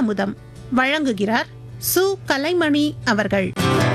அமுதம் வழங்குகிறார் சு கலைமணி அவர்கள்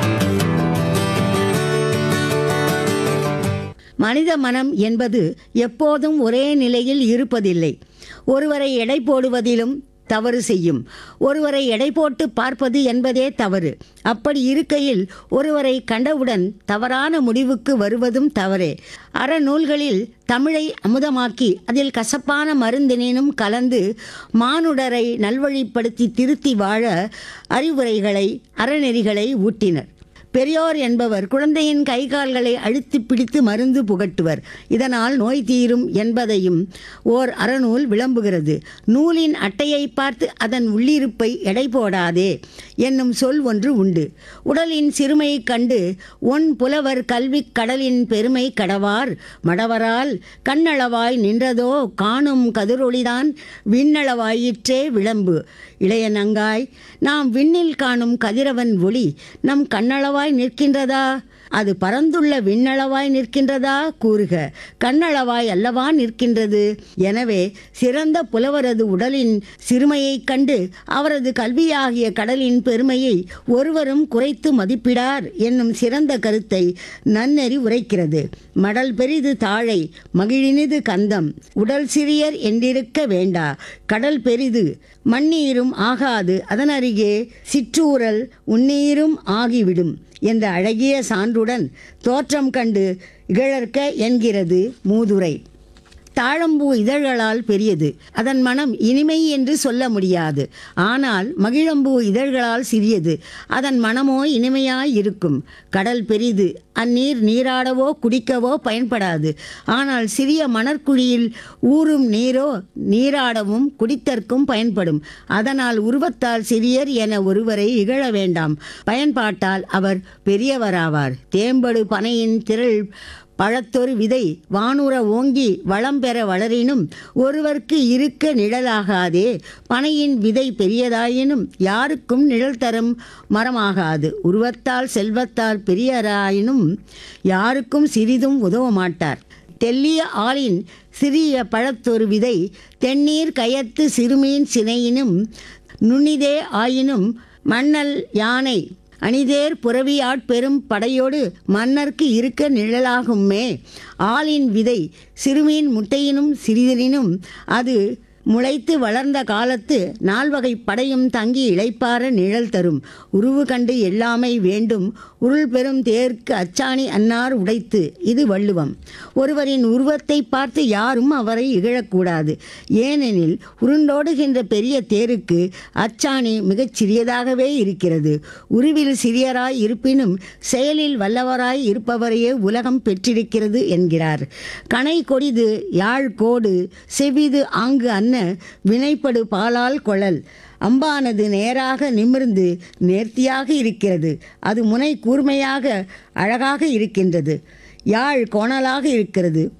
மனித மனம் என்பது எப்போதும் ஒரே நிலையில் இருப்பதில்லை ஒருவரை எடை போடுவதிலும் தவறு செய்யும் ஒருவரை எடை போட்டு பார்ப்பது என்பதே தவறு அப்படி இருக்கையில் ஒருவரை கண்டவுடன் தவறான முடிவுக்கு வருவதும் தவறே அறநூல்களில் தமிழை அமுதமாக்கி அதில் கசப்பான மருந்தினும் கலந்து மானுடரை நல்வழிப்படுத்தி திருத்தி வாழ அறிவுரைகளை அறநெறிகளை ஊட்டினர் பெரியோர் என்பவர் குழந்தையின் கை கால்களை அழுத்தி பிடித்து மருந்து புகட்டுவர் இதனால் நோய் தீரும் என்பதையும் ஓர் அறநூல் விளம்புகிறது நூலின் அட்டையை பார்த்து அதன் உள்ளிருப்பை எடை போடாதே என்னும் சொல் ஒன்று உண்டு உடலின் சிறுமையைக் கண்டு ஒன் புலவர் கல்விக் கடலின் பெருமை கடவார் மடவரால் கண்ணளவாய் நின்றதோ காணும் கதிரொளிதான் விண்ணளவாயிற்றே விளம்பு இளைய நங்காய் நாம் விண்ணில் காணும் கதிரவன் ஒளி நம் கண்ணளவாய் நிற்கின்றதா அது பரந்துள்ள விண்ணளவாய் நிற்கின்றதா கூறுக கண்ணளவாய் அல்லவா நிற்கின்றது எனவே சிறந்த புலவரது உடலின் சிறுமையைக் கண்டு அவரது கல்வியாகிய கடலின் பெருமையை ஒருவரும் குறைத்து மதிப்பிடார் என்னும் சிறந்த கருத்தை நன்னெறி உரைக்கிறது மடல் பெரிது தாழை மகிழினிது கந்தம் உடல் சிறியர் என்றிருக்க வேண்டா கடல் பெரிது மண்ணீரும் ஆகாது அதனருகே சிற்றூரல் உன்னீரும் ஆகிவிடும் என்ற அழகிய சான்றுடன் தோற்றம் கண்டு இகழற்க என்கிறது மூதுரை தாழம்பூ இதழ்களால் பெரியது அதன் மனம் இனிமை என்று சொல்ல முடியாது ஆனால் மகிழம்பூ இதழ்களால் சிறியது அதன் மனமோ இனிமையாய் இருக்கும் கடல் பெரிது அந்நீர் நீராடவோ குடிக்கவோ பயன்படாது ஆனால் சிறிய மணற்குழியில் ஊறும் நீரோ நீராடவும் குடித்தற்கும் பயன்படும் அதனால் உருவத்தால் சிறியர் என ஒருவரை இகழ வேண்டாம் பயன்பாட்டால் அவர் பெரியவராவார் தேம்படு பனையின் திரள் பழத்தொரு விதை வானுற ஓங்கி வளம் பெற வளரினும் ஒருவர்க்கு இருக்க நிழலாகாதே பனையின் விதை பெரியதாயினும் யாருக்கும் நிழல் தரும் மரமாகாது உருவத்தால் செல்வத்தால் பெரியராயினும் யாருக்கும் சிறிதும் உதவ மாட்டார் தெல்லிய ஆளின் சிறிய பழத்தொரு விதை தென்னீர் கயத்து சிறுமீன் சினையினும் நுண்ணிதே ஆயினும் மண்ணல் யானை அணிதேர் புறவி ஆட்பெரும் படையோடு மன்னர்க்கு இருக்க நிழலாகுமே ஆளின் விதை சிறுமீன் முட்டையினும் சிறிதனினும் அது முளைத்து வளர்ந்த காலத்து நால்வகை படையும் தங்கி இளைப்பார நிழல் தரும் உருவு கண்டு எல்லாமை வேண்டும் உருள் பெறும் தேர்க்கு அச்சாணி அன்னார் உடைத்து இது வள்ளுவம் ஒருவரின் உருவத்தை பார்த்து யாரும் அவரை இகழக்கூடாது ஏனெனில் உருண்டோடுகின்ற பெரிய தேருக்கு அச்சாணி மிகச் சிறியதாகவே இருக்கிறது உருவில் சிறியராய் இருப்பினும் செயலில் வல்லவராய் இருப்பவரையே உலகம் பெற்றிருக்கிறது என்கிறார் கனை கொடிது யாழ் கோடு செவிது ஆங்கு அன்ன வினைப்படு பாலால் கொழல் அம்பானது நேராக நிமிர்ந்து நேர்த்தியாக இருக்கிறது அது முனை கூர்மையாக அழகாக இருக்கின்றது யாழ் கோணலாக இருக்கிறது